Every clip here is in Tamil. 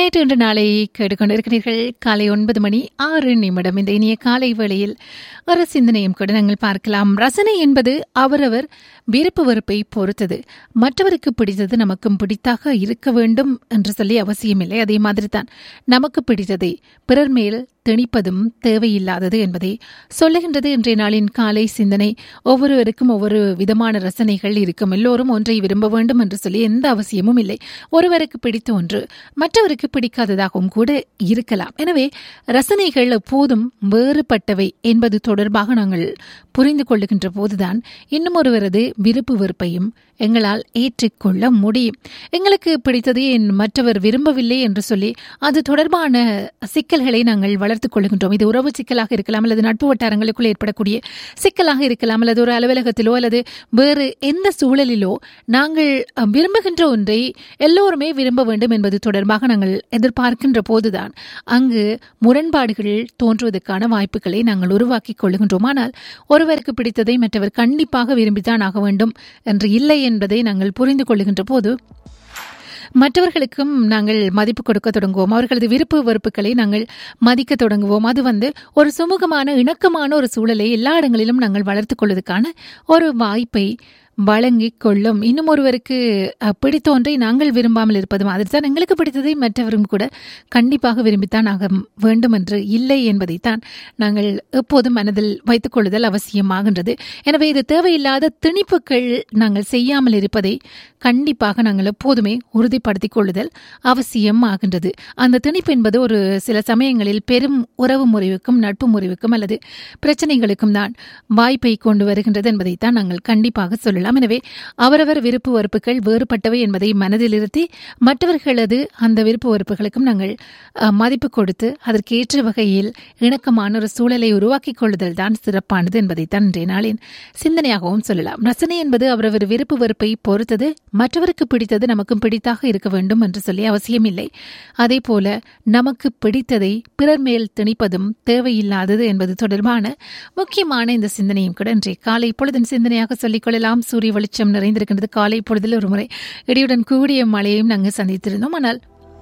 நேற்று இன்று நாளை கேட்டுக்கொண்டிருக்கிறீர்கள் காலை ஒன்பது மணி ஆறு நிமிடம் இந்த இனிய காலை வேளையில் ஒரு சிந்தனையும் கூட நாங்கள் பார்க்கலாம் ரசனை என்பது அவரவர் விருப்பு வெறுப்பை பொறுத்தது மற்றவருக்கு பிடித்தது நமக்கும் பிடித்தாக இருக்க வேண்டும் என்று சொல்லி அவசியமில்லை அதே மாதிரி தான் நமக்கு பிடித்ததை பிறர் மேல் திணிப்பதும் தேவையில்லாதது என்பதை சொல்லுகின்றது இன்றைய நாளின் காலை சிந்தனை ஒவ்வொருவருக்கும் ஒவ்வொரு விதமான ரசனைகள் இருக்கும் எல்லோரும் ஒன்றை விரும்ப வேண்டும் என்று சொல்லி எந்த அவசியமும் இல்லை ஒருவருக்கு பிடித்த ஒன்று மற்றவருக்கு பிடிக்காததாகவும் கூட இருக்கலாம் எனவே ரசனைகள் எப்போதும் வேறுபட்டவை என்பது தொடர்பாக நாங்கள் புரிந்து கொள்ளுகின்ற போதுதான் இன்னும் ஒருவரது விருப்பு வெறுப்பையும் எங்களால் ஏற்றுக்கொள்ள முடியும் எங்களுக்கு பிடித்ததை என் மற்றவர் விரும்பவில்லை என்று சொல்லி அது தொடர்பான சிக்கல்களை நாங்கள் வளர்த்துக் கொள்கின்றோம் இது உறவு சிக்கலாக இருக்கலாம் அல்லது நட்பு வட்டாரங்களுக்குள் ஏற்படக்கூடிய சிக்கலாக இருக்கலாம் அல்லது ஒரு அலுவலகத்திலோ அல்லது வேறு எந்த சூழலிலோ நாங்கள் விரும்புகின்ற ஒன்றை எல்லோருமே விரும்ப வேண்டும் என்பது தொடர்பாக நாங்கள் எதிர்பார்க்கின்ற போதுதான் அங்கு முரண்பாடுகள் தோன்றுவதற்கான வாய்ப்புகளை நாங்கள் உருவாக்கிக் கொள்கின்றோம் ஆனால் ஒருவருக்கு பிடித்ததை மற்றவர் கண்டிப்பாக விரும்பித்தான் ஆக வேண்டும் என்று இல்லை என்பதை நாங்கள் புரிந்து கொள்ளுகின்ற போது மற்றவர்களுக்கும் நாங்கள் மதிப்பு கொடுக்க தொடங்குவோம் அவர்களது விருப்பு வெறுப்புகளை நாங்கள் மதிக்க தொடங்குவோம் அது வந்து ஒரு சுமூகமான இணக்கமான ஒரு சூழலை எல்லா இடங்களிலும் நாங்கள் வளர்த்துக் கொள்வதற்கான ஒரு வாய்ப்பை வழங்கிக் கொள்ளும் இன்னும் ஒருவருக்கு பிடித்த ஒன்றை நாங்கள் விரும்பாமல் இருப்பது மாதிரி தான் எங்களுக்கு பிடித்ததை மற்றவரும் கூட கண்டிப்பாக விரும்பித்தான் ஆக வேண்டும் என்று இல்லை என்பதைத்தான் நாங்கள் எப்போதும் மனதில் வைத்துக் கொள்ளுதல் அவசியமாகின்றது எனவே இது தேவையில்லாத திணிப்புகள் நாங்கள் செய்யாமல் இருப்பதை கண்டிப்பாக நாங்கள் எப்போதுமே உறுதிப்படுத்திக் கொள்ளுதல் அவசியம் ஆகின்றது அந்த திணிப்பு என்பது ஒரு சில சமயங்களில் பெரும் உறவு முறிவுக்கும் நட்பு முறிவுக்கும் அல்லது பிரச்சனைகளுக்கும் தான் வாய்ப்பை கொண்டு வருகின்றது என்பதைத்தான் நாங்கள் கண்டிப்பாக சொல்லலாம் சொல்லலாம் எனவே அவரவர் விருப்பு வெறுப்புகள் வேறுபட்டவை என்பதை மனதில் இருத்தி மற்றவர்களது அந்த விருப்பு வெறுப்புகளுக்கும் நாங்கள் மதிப்பு கொடுத்து அதற்கேற்ற வகையில் இணக்கமான ஒரு சூழலை உருவாக்கிக் கொள்ளுதல் தான் சிறப்பானது என்பதைத்தான் இன்றைய நாளின் சிந்தனையாகவும் சொல்லலாம் ரசனை என்பது அவரவர் விருப்பு வெறுப்பை பொறுத்தது மற்றவருக்கு பிடித்தது நமக்கும் பிடித்தாக இருக்க வேண்டும் என்று சொல்லி அவசியமில்லை அதே போல நமக்கு பிடித்ததை பிறர் மேல் திணிப்பதும் தேவையில்லாதது என்பது தொடர்பான முக்கியமான இந்த சிந்தனையும் கூட இன்றைய காலை பொழுதின் சிந்தனையாக சொல்லிக் கொள்ளலாம் சூரிய வெளிச்சம் நிறைந்திருக்கின்றது காலை பொழுதில் ஒரு முறை இடியுடன் கூடிய மழையையும் நாங்கள் சந்தித்திருந்தோம் ஆனால்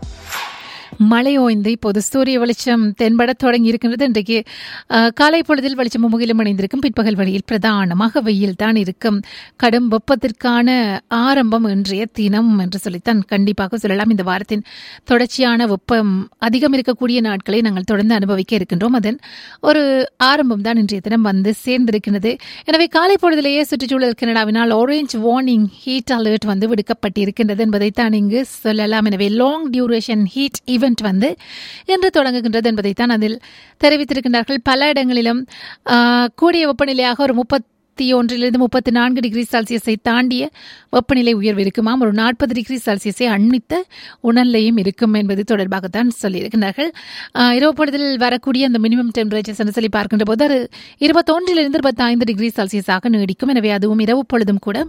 மழை ஓய்ந்து இப்போது சூரிய வெளிச்சம் தென்பட தொடங்கி இருக்கின்றது இன்றைக்கு காலை பொழுதில் வெளிச்சம் முகிலும் அணிந்திருக்கும் பிற்பகல் வழியில் பிரதானமாக வெயில் தான் இருக்கும் கடும் வெப்பத்திற்கான ஆரம்பம் இன்றைய தினம் என்று சொல்லித்தான் கண்டிப்பாக சொல்லலாம் இந்த வாரத்தின் தொடர்ச்சியான வெப்பம் அதிகம் இருக்கக்கூடிய நாட்களை நாங்கள் தொடர்ந்து அனுபவிக்க இருக்கின்றோம் அதன் ஒரு ஆரம்பம் தான் இன்றைய தினம் வந்து சேர்ந்திருக்கிறது எனவே காலை பொழுதிலேயே சுற்றுச்சூழல் கனடாவினால் ஆரஞ்ச் வார்னிங் ஹீட் அலர்ட் வந்து விடுக்கப்பட்டிருக்கின்றது என்பதைத்தான் இங்கு சொல்லலாம் எனவே லாங் டியூரேஷன் ஹீட் ஈவெண்ட் வந்து இன்று தொடங்குகின்றது என்பதைத்தான் அதில் தெரிவித்திருக்கின்றார்கள் பல இடங்களிலும் கூடிய வெப்பநிலையாக ஒரு முப்பத்தி முப்பத்தி ஒன்றிலிருந்து முப்பத்தி நான்கு டிகிரி செல்சியஸை தாண்டிய வெப்பநிலை உயர்வு இருக்குமாம் ஒரு நாற்பது டிகிரி செல்சியஸை அண்மித்த உணர்லையும் இருக்கும் என்பது தொடர்பாகத்தான் சொல்லியிருக்கிறார்கள் இரவு பொழுதில் வரக்கூடிய அந்த மினிமம் டெம்பரேச்சர்ஸ் என்று சொல்லி பார்க்கின்ற போது அது இருபத்தொன்றிலிருந்து இருபத்தி ஐந்து டிகிரி செல்சியஸாக நீடிக்கும் எனவே அதுவும் இரவு பொழுதும் கூட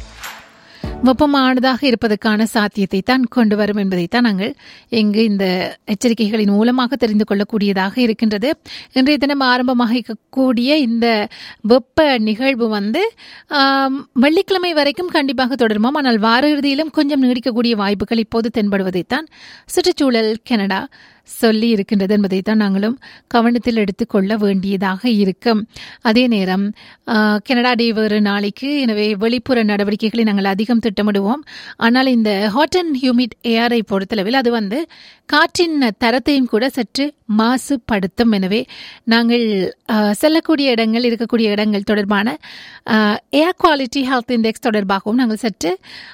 வெப்பமானதாக இருப்பதற்கான சாத்தியத்தை தான் கொண்டு வரும் என்பதைத்தான் நாங்கள் இங்கு இந்த எச்சரிக்கைகளின் மூலமாக தெரிந்து கொள்ளக்கூடியதாக இருக்கின்றது இன்றைய தினம் ஆரம்பமாக இருக்கக்கூடிய இந்த வெப்ப நிகழ்வு வந்து வெள்ளிக்கிழமை வரைக்கும் கண்டிப்பாக தொடருமாம் ஆனால் வார இறுதியிலும் கொஞ்சம் நீடிக்கக்கூடிய வாய்ப்புகள் இப்போது தென்படுவதைத்தான் சுற்றுச்சூழல் கனடா சொல்லி இருக்கின்றது என்பதை தான் நாங்களும் கவனத்தில் எடுத்துக்கொள்ள வேண்டியதாக இருக்கும் அதே நேரம் கனடா டே வேறு நாளைக்கு எனவே வெளிப்புற நடவடிக்கைகளை நாங்கள் அதிகம் திட்டமிடுவோம் ஆனால் இந்த ஹாட் அண்ட் ஹியூமிட் ஏரை பொறுத்தளவில் அது வந்து காற்றின் தரத்தையும் கூட சற்று மாசுபடுத்தும் எனவே நாங்கள் செல்லக்கூடிய இடங்கள் இருக்கக்கூடிய இடங்கள் தொடர்பான ஏர் குவாலிட்டி ஹெல்த் இண்டெக்ஸ் தொடர்பாகவும் நாங்கள் சற்று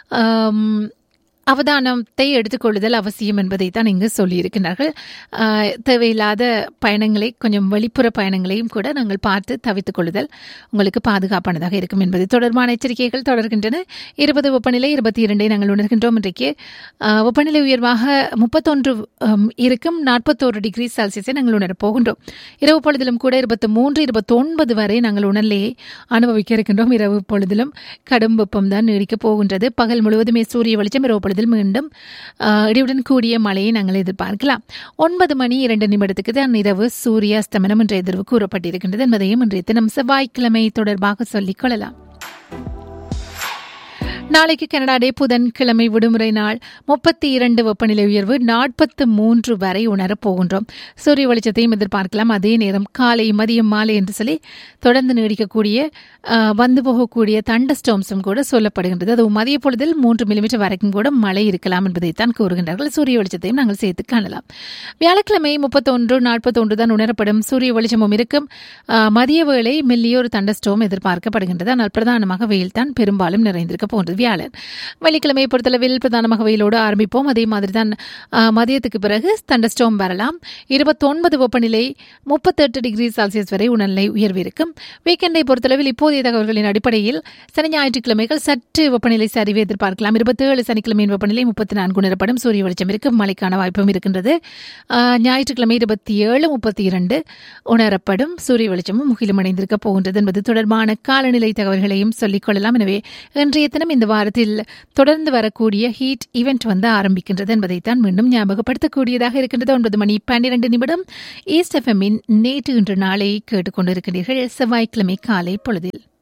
அவதானத்தை எடுத்துக்கொள்ளுதல் அவசியம் என்பதை தான் இங்கு சொல்லியிருக்கிறார்கள் தேவையில்லாத பயணங்களை கொஞ்சம் வெளிப்புற பயணங்களையும் கூட நாங்கள் பார்த்து தவித்துக் கொள்ளுதல் உங்களுக்கு பாதுகாப்பானதாக இருக்கும் என்பது தொடர்பான எச்சரிக்கைகள் தொடர்கின்றன இருபது வெப்பநிலை இருபத்தி இரண்டை நாங்கள் உணர்கின்றோம் இன்றைக்கு வெப்பநிலை உயர்வாக முப்பத்தொன்று இருக்கும் நாற்பத்தோரு டிகிரி செல்சியஸை நாங்கள் உணரப் போகின்றோம் இரவு பொழுதிலும் கூட இருபத்தி மூன்று இருபத்தொன்பது வரை நாங்கள் உணர்லையை அனுபவிக்க இருக்கின்றோம் இரவு பொழுதிலும் கடும் வெப்பம் தான் நீடிக்கப் போகின்றது பகல் முழுவதுமே சூரிய வெளிச்சம் இரவு பொழுதில் மீண்டும் இடியுடன் கூடிய மழையை நாங்கள் எதிர்பார்க்கலாம் ஒன்பது மணி இரண்டு நிமிடத்துக்கு தான் இரவு சூரிய அஸ்தமனம் என்ற எதிர்வு கூறப்பட்டிருக்கின்றது என்பதையும் இன்றைய தினம் செவ்வாய்க்கிழமை தொடர்பாக சொல்லிக் கொள்ளலாம் நாளைக்கு கனடா டே புதன்கிழமை விடுமுறை நாள் முப்பத்தி இரண்டு வெப்பநிலை உயர்வு நாற்பத்து மூன்று வரை உணரப் போகின்றோம் சூரிய வெளிச்சத்தையும் எதிர்பார்க்கலாம் அதே நேரம் காலை மதியம் மாலை என்று சொல்லி தொடர்ந்து நீடிக்கக்கூடிய ஆஹ், வந்து போகக்கூடிய தண்டஸ்டோம்ஸும் கூட சொல்லப்படுகின்றது அது மதிய பொழுதில் மூன்று மில்லிமீட்டர் வரைக்கும் கூட மழை இருக்கலாம் என்பதைத்தான் கூறுகின்றார்கள் சூரிய வெளிச்சத்தையும் நாங்கள் சேர்த்து காணலாம் வியாழக்கிழமை முப்பத்தொன்று நாற்பத்தொன்று தான் உணரப்படும் சூரிய வெளிச்சமும் இருக்கும் ஆஹ், மதிய வேளை மெல்லிய ஒரு தண்டஸ்டோம் எதிர்பார்க்கப்படுகின்றது ஆனால் பிரதானமாக வெயில் தான் பெரும்பாலும் நிறைந்திருக்க போன்றது வியாழன் வெள்ளிக்கிழமையை பொறுத்தளவில் பிரதானமாக வெயிலோடு ஆரம்பிப்போம் அதே மாதிரி தான் ஆஹ், மதியத்துக்கு பிறகு தண்டஸ்டோம் வரலாம் இருபத்தொன்பது வெப்பநிலை முப்பத்தெட்டு டிகிரி செல்சியஸ் வரை உணர்நிலை உயர்வு இருக்கும் வீக்கெண்டை பொறுத்தளவில் இப்போதைய தகவல்களின் அடிப்படையில் சனி ஞாயிற்றுக்கிழமைகள் சற்று வெப்பநிலை சரிவு எதிர்பார்க்கலாம் இருபத்தேழு சனிக்கிழமையின் வெப்பநிலை முப்பத்தி நான்கு உணரப்படும் சூரிய வெளிச்சம் இருக்கும் மழைக்கான வாய்ப்பும் இருக்கின்றது ஆஹ், ஞாயிற்றுக்கிழமை இருபத்தி ஏழு முப்பத்தி இரண்டு உணரப்படும் சூரிய வெளிச்சமும் முகிலும் அடைந்திருக்க போகின்றது என்பது தொடர்பான காலநிலை தகவல்களையும் சொல்லிக் கொள்ளலாம் எனவே இன்றைய தினம் இந்த வாரத்தில் தொடர்ந்து வரக்கூடிய ஹீட் ஈவெண்ட் வந்து ஆரம்பிக்கின்றது என்பதைத்தான் மீண்டும் ஞாபகப்படுத்தக்கூடியதாக இருக்கின்றது ஒன்பது மணி பன்னிரண்டு நிமிடம் ஈஸ்ட் எஃப்எம்மின் நேற்று இன்று நாளை கேட்டுக்கொண்டிருக்கிறீர்கள் செவ்வாய்க்கிழமை காலை பொழுதில்